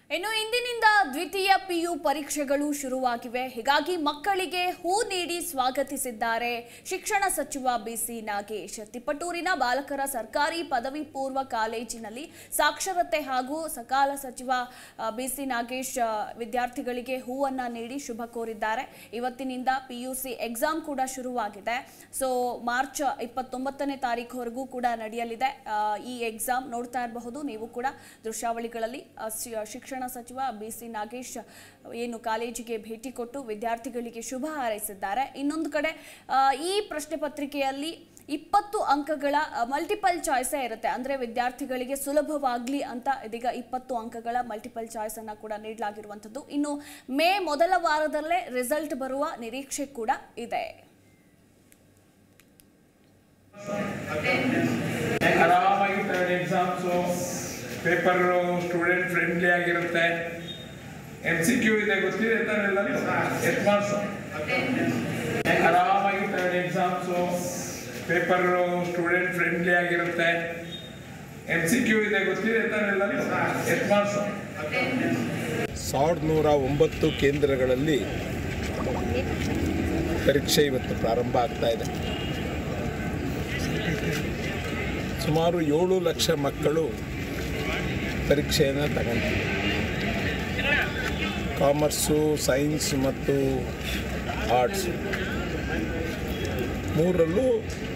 ಇನ್ನು ಇಂದಿನಿಂದ ದ್ವಿತೀಯ ಪಿಯು ಪರೀಕ್ಷೆಗಳು ಶುರುವಾಗಿವೆ ಹೀಗಾಗಿ ಮಕ್ಕಳಿಗೆ ಹೂ ನೀಡಿ ಸ್ವಾಗತಿಸಿದ್ದಾರೆ ಶಿಕ್ಷಣ ಸಚಿವ ಬಿಸಿ ನಾಗೇಶ್ ತಿಪಟೂರಿನ ಬಾಲಕರ ಸರ್ಕಾರಿ ಪದವಿ ಪೂರ್ವ ಕಾಲೇಜಿನಲ್ಲಿ ಸಾಕ್ಷರತೆ ಹಾಗೂ ಸಕಾಲ ಸಚಿವ ಬಿಸಿ ನಾಗೇಶ್ ಆ, ವಿದ್ಯಾರ್ಥಿಗಳಿಗೆ ಹೂವನ್ನ ನೀಡಿ ಶುಭ ಕೋರಿದ್ದಾರೆ ಇವತ್ತಿನಿಂದ ಪಿಯುಸಿ ಎಕ್ಸಾಮ್ ಕೂಡ ಶುರುವಾಗಿದೆ ಸೊ ಮಾರ್ಚ್ ಇಪ್ಪತ್ತೊಂಬತ್ತನೇ ತಾರೀಕುವರೆಗೂ ಕೂಡ ನಡೆಯಲಿದೆ ಆ, ಈ ಎಕ್ಸಾಮ್ ನೋಡ್ತಾ ಇರಬಹುದು ನೀವು ಕೂಡ ದೃಶ್ಯಾವಳಿಗಳಲ್ಲಿ ಆ, ಶಿ- ಶಿಕ್ಷಣ ಸಚಿವ ಬಿ ಸಿ ನಾಗೇಶ್ ಏನು ಕಾಲೇಜಿಗೆ ಭೇಟಿ ಕೊಟ್ಟು ವಿದ್ಯಾರ್ಥಿಗಳಿಗೆ ಶುಭ ಹಾರೈಸಿದ್ದಾರೆ ಇನ್ನೊಂದು ಕಡೆ ಆ, ಈ ಪ್ರಶ್ನೆ ಪತ್ರಿಕೆಯಲ್ಲಿ ಇಪ್ಪತ್ತು ಅಂಕಗಳ ಮಲ್ಟಿಪಲ್ ಚಾಯ್ಸೇ ಇರುತ್ತೆ ಅಂದ್ರೆ ವಿದ್ಯಾರ್ಥಿಗಳಿಗೆ ಸುಲಭವಾಗ್ಲಿ ಅಂತ ಇದೀಗ ಇಪ್ಪತ್ತು ಅಂಕಗಳ ಮಲ್ಟಿಪಲ್ ಚಾಯ್ಸ್ ಅನ್ನ ಕೂಡ ನೀಡಲಾಗಿರುವಂಥದ್ದು ಇನ್ನು ಮೇ ಮೊದಲ ವಾರದಲ್ಲೇ ರಿಸಲ್ಟ್ ಬರುವ ನಿರೀಕ್ಷೆ ಕೂಡ ಇದೆ ಆರಾಮಾಗಿ ತಗೊಂಡು ಎಕ್ಸಾಮ್ಸು ಪೇಪರು ಸ್ಟೂಡೆಂಟ್ ಫ್ರೆಂಡ್ಲಿ ಆಗಿರುತ್ತೆ ಎಮ್ ಸಿ ಕ್ಯೂ ಇದೆ ಗೊತ್ತಿದೆ ತಾನೆ ಎಲ್ಲರಿಗೂ ಎತ್ಮಾರ್ಸು ಆರಾಮಾಗಿ ತಗೊಂಡು ಎಕ್ಸಾಮ್ಸು ಪೇಪರು ಸ್ಟೂಡೆಂಟ್ ಫ್ರೆಂಡ್ಲಿ ಆಗಿರುತ್ತೆ ಎಮ್ ಸಿ ಕ್ಯೂ ಇದೆ ಗೊತ್ತಿದೆ ತಾನೆ ಎಲ್ಲರಿಗೂ ಎತ್ಮಾರ್ಸು ಸಾವಿರದ ನೂರ ಒಂಬತ್ತು ಕೇಂದ್ರಗಳಲ್ಲಿ ಪರೀಕ್ಷೆ ಇವತ್ತು ಪ್ರಾರಂಭ ಆಗ್ತಾ ಇದೆ ಸುಮಾರು ಏಳು ಲಕ್ಷ ಮಕ್ಕಳು ಪರೀಕ್ಷೆಯನ್ನು ತಗೊಂಡಿದ್ದಾರೆ ಕಾಮರ್ಸು ಸೈನ್ಸ್ ಮತ್ತು ಆರ್ಟ್ಸ್ ಮೂರರಲ್ಲೂ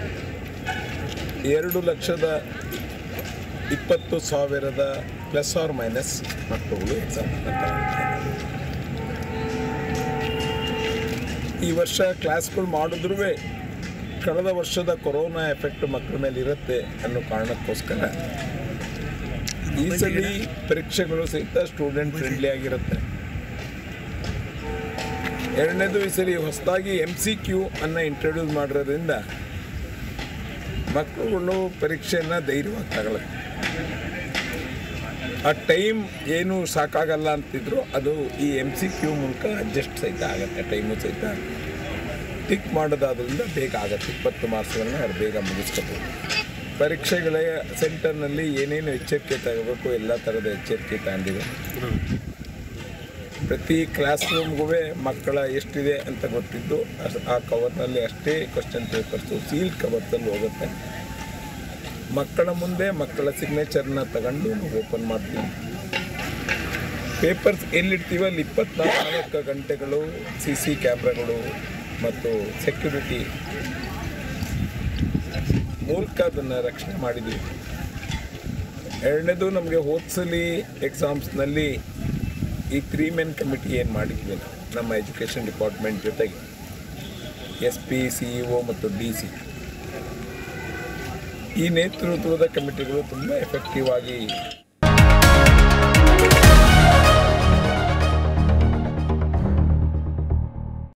ಎರಡು ಲಕ್ಷದ ಇಪ್ಪತ್ತು ಸಾವಿರದ ಪ್ಲಸ್ ಆರ್ ಮೈನಸ್ ಮಕ್ಕಳು ಎಕ್ಸಾಮ್ ಈ ವರ್ಷ ಕ್ಲಾಸ್ಗಳು ಮಾಡಿದ್ರೂ ಕಳೆದ ವರ್ಷದ ಕೊರೋನಾ ಎಫೆಕ್ಟ್ ಮಕ್ಕಳ ಮೇಲೆ ಇರುತ್ತೆ ಅನ್ನೋ ಕಾರಣಕ್ಕೋಸ್ಕರ ಈ ಸಲ ಪರೀಕ್ಷೆಗಳು ಸಹಿತ ಸ್ಟೂಡೆಂಟ್ ಫ್ರೆಂಡ್ಲಿ ಆಗಿರುತ್ತೆ ಎರಡನೇದು ಈ ಸರಿ ಹೊಸದಾಗಿ ಎಮ್ ಸಿ ಕ್ಯೂ ಅನ್ನು ಇಂಟ್ರೊಡ್ಯೂಸ್ ಮಾಡಿರೋದ್ರಿಂದ ಮಕ್ಕಳುಗಳು ಪರೀಕ್ಷೆಯನ್ನು ಧೈರ್ಯವಾಗಿ ತಗೊಳುತ್ತೆ ಆ ಟೈಮ್ ಏನು ಸಾಕಾಗಲ್ಲ ಅಂತಿದ್ರು ಅದು ಈ ಎಮ್ ಸಿ ಕ್ಯೂ ಮೂಲಕ ಅಡ್ಜಸ್ಟ್ ಸಹಿತ ಆಗುತ್ತೆ ಟೈಮು ಸಹಿತ ಟಿಕ್ ಮಾಡೋದಾದ್ರಿಂದ ಬೇಗ ಆಗುತ್ತೆ ಇಪ್ಪತ್ತು ಮಾರ್ಕ್ಸ್ಗಳನ್ನ ಅವ್ರು ಬೇಗ ಮುಗಿಸ್ಕೋಬೋದು ಪರೀಕ್ಷೆಗಳ ಸೆಂಟರ್ನಲ್ಲಿ ಏನೇನು ಎಚ್ಚರಿಕೆ ತಗೋಬೇಕು ಎಲ್ಲ ಥರದ ಎಚ್ಚರಿಕೆ ತಗೊಂಡಿದೆ ಪ್ರತಿ ಕ್ಲಾಸ್ ರೂಮ್ಗೂ ಮಕ್ಕಳ ಎಷ್ಟಿದೆ ಅಂತ ಗೊತ್ತಿದ್ದು ಅಸ್- ಆ ಕವರ್ನಲ್ಲಿ ಅಷ್ಟೇ ಕ್ವಶನ್ ಪೇಪರ್ಸು ಸೀಲ್ ಕವರ್ಸಲ್ಲಿ ಹೋಗುತ್ತೆ ಮಕ್ಕಳ ಮುಂದೆ ಮಕ್ಕಳ ಸಿಗ್ನೇಚರ್ನ ತಗೊಂಡು ನಾವು ಓಪನ್ ಮಾಡ್ತೀವಿ ಪೇಪರ್ಸ್ ಎಲ್ಲಿಡ್ತೀವಿ ಅಲ್ಲಿ ಇಪ್ಪತ್ನಾಲ್ಕು ಗಂಟೆಗಳು ಸಿ ಸಿ ಕ್ಯಾಮ್ರಾಗಳು ಮತ್ತು ಸೆಕ್ಯೂರಿಟಿ ಮೂಲಕ ಅದನ್ನು ರಕ್ಷಣೆ ಮಾಡಿದ್ದೀವಿ ಎರಡನೇದು ನಮಗೆ ಹೋದ್ಸಲಿ ಎಕ್ಸಾಮ್ಸ್ನಲ್ಲಿ ಈ ತ್ರೀ ಮೆನ್ ಕಮಿಟಿ ಏನು ಮಾಡಿದ್ವಿ ನಾವು ನಮ್ಮ ಎಜುಕೇಷನ್ ಡಿಪಾರ್ಟ್ಮೆಂಟ್ ಜೊತೆಗೆ S P C E O ಮತ್ತು ಡಿ ಸಿ ಈ ನೇತೃತ್ವದ ಕಮಿಟಿಗಳು ತುಂಬ ಎಫೆಕ್ಟಿವ್ ಆಗಿ